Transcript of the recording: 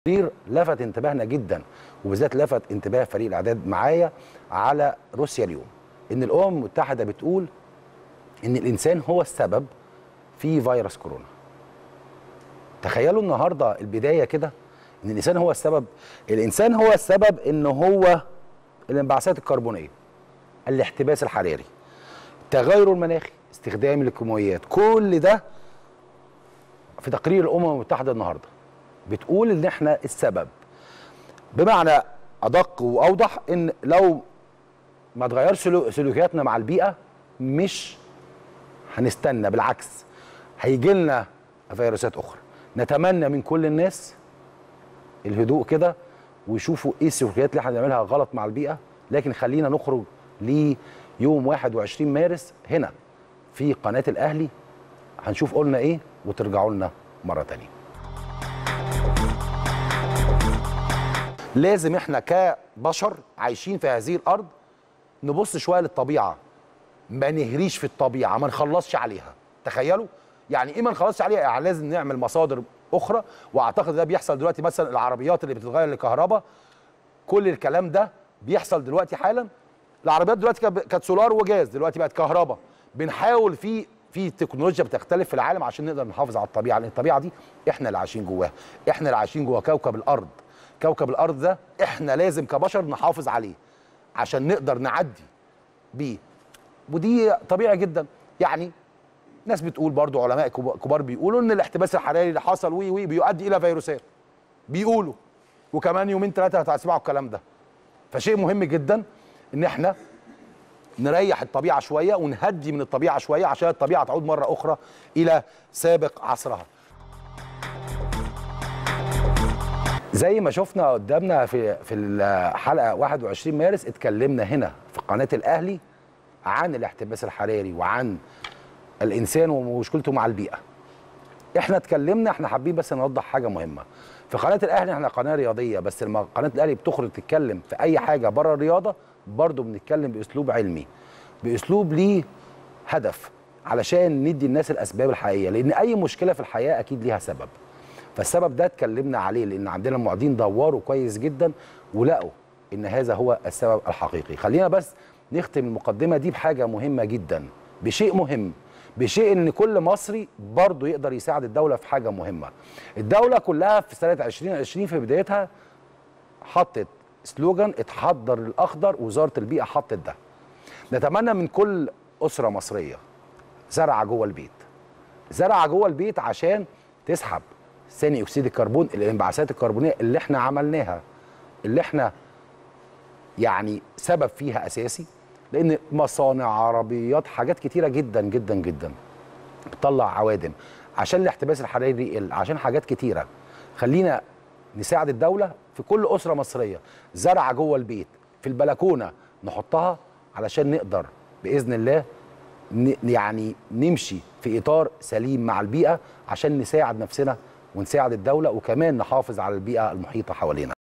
تقرير لفت انتباهنا جدا وبالذات لفت انتباه فريق الاعداد معايا على روسيا اليوم ان الامم المتحده بتقول ان الانسان هو السبب في فيروس كورونا تخيلوا النهارده البدايه كده ان الانسان هو السبب الانسان هو السبب ان هو الانبعاثات الكربونيه الاحتباس الحراري التغير المناخي استخدام الكيماويات كل ده في تقرير الامم المتحده النهارده بتقول ان احنا السبب بمعنى ادق واوضح ان لو ما تغيرش سلوكياتنا مع البيئه مش هنستنى بالعكس هيجي لنا فيروسات اخرى نتمنى من كل الناس الهدوء كده ويشوفوا ايه السلوكيات اللي احنا بنعملها غلط مع البيئه لكن خلينا نخرج ليوم 21 مارس هنا في قناه الاهلي هنشوف قلنا ايه وترجعوا لنا مره تانيه لازم احنا كبشر عايشين في هذه الارض نبص شويه للطبيعه ما نهريش في الطبيعه ما نخلصش عليها تخيلوا يعني ايه ما نخلصش عليها يعني لازم نعمل مصادر اخرى واعتقد ده بيحصل دلوقتي مثلا العربيات اللي بتتغير لكهرباء كل الكلام ده بيحصل دلوقتي حالا العربيات دلوقتي كانت سولار وجاز دلوقتي بقت كهرباء بنحاول في في تكنولوجيا بتختلف في العالم عشان نقدر نحافظ على الطبيعه لان الطبيعه دي احنا اللي عايشين جواها احنا اللي عايشين جوا كوكب الارض كوكب الارض ده احنا لازم كبشر نحافظ عليه عشان نقدر نعدي بيه ودي طبيعي جدا يعني ناس بتقول برضو علماء كبار بيقولوا ان الاحتباس الحراري اللي حصل وي وي بيؤدي الى فيروسات بيقولوا وكمان يومين ثلاثه هتسمعوا الكلام ده فشيء مهم جدا ان احنا نريح الطبيعه شويه ونهدي من الطبيعه شويه عشان الطبيعه تعود مره اخرى الى سابق عصرها زي ما شفنا قدامنا في في الحلقه 21 مارس اتكلمنا هنا في قناه الاهلي عن الاحتباس الحراري وعن الانسان ومشكلته مع البيئه. احنا اتكلمنا احنا حابين بس نوضح حاجه مهمه. في قناه الاهلي احنا قناه رياضيه بس لما قناه الاهلي بتخرج تتكلم في اي حاجه بره الرياضه برضه بنتكلم باسلوب علمي. باسلوب ليه هدف علشان ندي الناس الاسباب الحقيقيه لان اي مشكله في الحياه اكيد ليها سبب. فالسبب ده اتكلمنا عليه لان عندنا المعيدين دوروا كويس جدا ولقوا ان هذا هو السبب الحقيقي خلينا بس نختم المقدمه دي بحاجه مهمه جدا بشيء مهم بشيء ان كل مصري برضه يقدر يساعد الدوله في حاجه مهمه الدوله كلها في سنه 2020 في بدايتها حطت سلوجان اتحضر الاخضر وزاره البيئه حطت ده نتمنى من كل اسره مصريه زرعه جوه البيت زرعه جوه البيت عشان تسحب ثاني اكسيد الكربون الانبعاثات الكربونيه اللي احنا عملناها اللي احنا يعني سبب فيها اساسي لان مصانع عربيات حاجات كتيره جدا جدا جدا بتطلع عوادم عشان الاحتباس الحراري يقل عشان حاجات كتيره خلينا نساعد الدوله في كل اسره مصريه زرعه جوه البيت في البلكونه نحطها علشان نقدر باذن الله يعني نمشي في اطار سليم مع البيئه عشان نساعد نفسنا ونساعد الدوله وكمان نحافظ على البيئه المحيطه حوالينا